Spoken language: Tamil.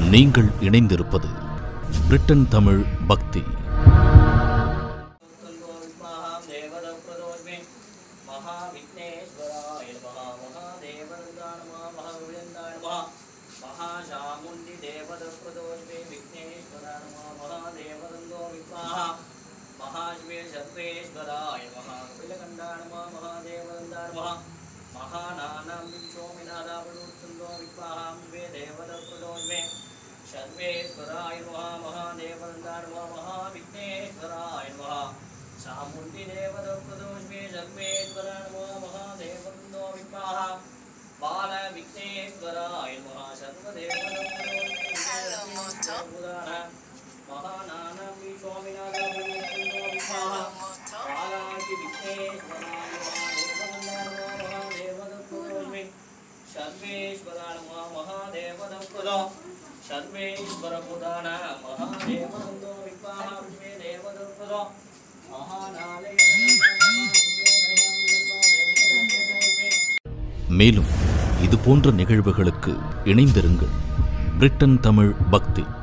நீங்கள் இணைந்திருப்பது பிரிட்டன் தமிழ் பக்தி महां देवदप्रदोस्मि महाविघ्नेश्वराय नमः महादेवदन्दाय नमः महाविरन्दाय नमः महाशामुण्डिदेवदप्रदोस्मि विघ्नेश्वराय नमः महादेवदन्दो विद्मः महाशिवे सर्वेश्वराय नमः कपिलकण्डाय नमः महादेवदन्दाय नमः महानानां विश्वमिनादावलोत्तन्दो विद्मः शिवे देवदप्रदोस्मि सर्वेश्वराय नमः महादेवदन्दाय नमः महाविघ्नेश्वराय नमः चामुण्डिदेवदप्रदोष्मे सर्वेश्वराय नमः महादेवन्दो विद्मः बालविघ्नेश्वराय नमः सर्वदेवदप्रदोष्मे महानानं विश्वामिनाथो विद्मः बालाजि विघ्नेश्वराय नमः महादेवदप्रदोष्मे सर्वेश्वराय नमः महादेवदप्रदो सर्वेश्वरपुराण महादेवन्दो विद्मः विश्वे देवदप्रदो மேலும் இது போன்ற நிகழ்வுகளுக்கு இணைந்திருங்கள் பிரிட்டன் தமிழ் பக்தி